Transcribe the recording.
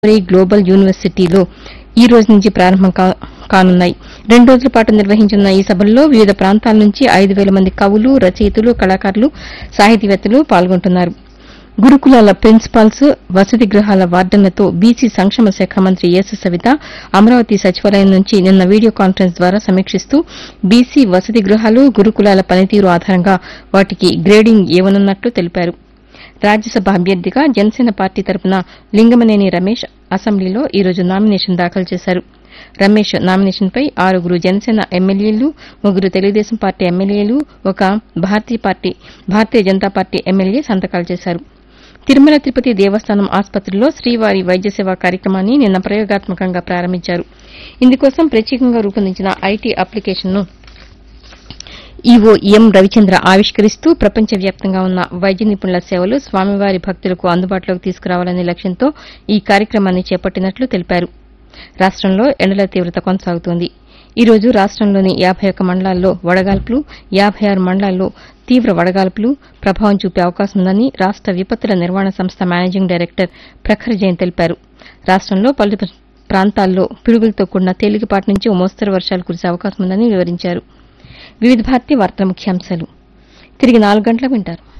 ఒరేయ్ గ్లోబల్ యూనివర్సిటీలో ఈ రోజు నుంచి ప్రారంభం కా- కానున్నాయి రెండు రోజుల పాటు నిర్వహించనున్న ఈ సభల్లో వివిధ ప్రాంతాల నుంచి ఐదు వేల మంది కవులు రచయితలు కళాకారులు సాహితీవేత్తలు పాల్గొంటున్నారు గురుకులాల ప్రిన్సిపాల్స్ వసతి గృహాల వార్డన్లతో బీసీ సంక్షేమ శాఖ మంత్రి యేసు సవిత అమరావతి సచివాలయం నుంచి నిన్న వీడియో కాన్ఫరెన్స్ ద్వారా సమీక్షిస్తూ బీసీ వసతి గృహాలు గురుకులాల పనితీరు ఆధారంగా వాటికి గ్రేడింగ్ ఇవ్వనున్నట్లు తెలిపారు రాజ్యసభ అభ్యర్థిగా జనసేన పార్టీ తరపున లింగమనేని రమేష్ అసెంబ్లీలో ఈ రోజు నామినేషన్ దాఖలు చేశారు రమేష్ నామినేషన్పై ఆరుగురు జనసేన ఎమ్మెల్యేలు ముగ్గురు తెలుగుదేశం పార్టీ ఎమ్మెల్యేలు ఒక Bharatiya party Bharatiya Janata party MLA సంతకాలు చేశారు తిరుమల తిరుపతి దేవస్థానం ఆసుపత్రిలో శ్రీవారి వైద్య సేవా కార్యక్రమాన్ని నిన్న ప్రయోగాత్మకంగా ప్రారంభించారు ఇందుకోసం ప్రత్యేకంగా రూపొందించిన ఐటీ అప్లికేషన్ను ఈవో ఎం రవిచంద్ర ఆవిష్కరిస్తూ ప్రపంచవ్యాప్తంగా ఉన్న వైద్య నిపుణుల సేవలు స్వామివారి భక్తులకు అందుబాటులోకి తీసుకురావాలనే లక్ష్యంతో ఈ కార్యక్రమాన్ని చేపట్టినట్లు తెలిపారు రాష్టంలో ఎండల తీవ్రత కొనసాగుతోంది ఈ రోజు రాష్టంలోని యాభై ఒక్క మండలాల్లో వడగాల్పులు యాభై ఆరు మండలాల్లో తీవ్ర వడగాల్పులు ప్రభావం చూపే అవకాశం ఉందని రాష్ట విపత్తుల నిర్వహణ సంస్థ మేనేజింగ్ డైరెక్టర్ ప్రఖర్ జైన్ తెలిపారు రాష్టంలో పలు ప్రాంతాల్లో పిడుగులతో కూడిన తేలికపాటి నుంచి ఓ మోస్తరు వర్షాలు కురిసే అవకాశం ఉందని వివరించారు వివిధ భారతి వార్తల ముఖ్యాంశాలు తిరిగి నాలుగు గంటలకు వింటారు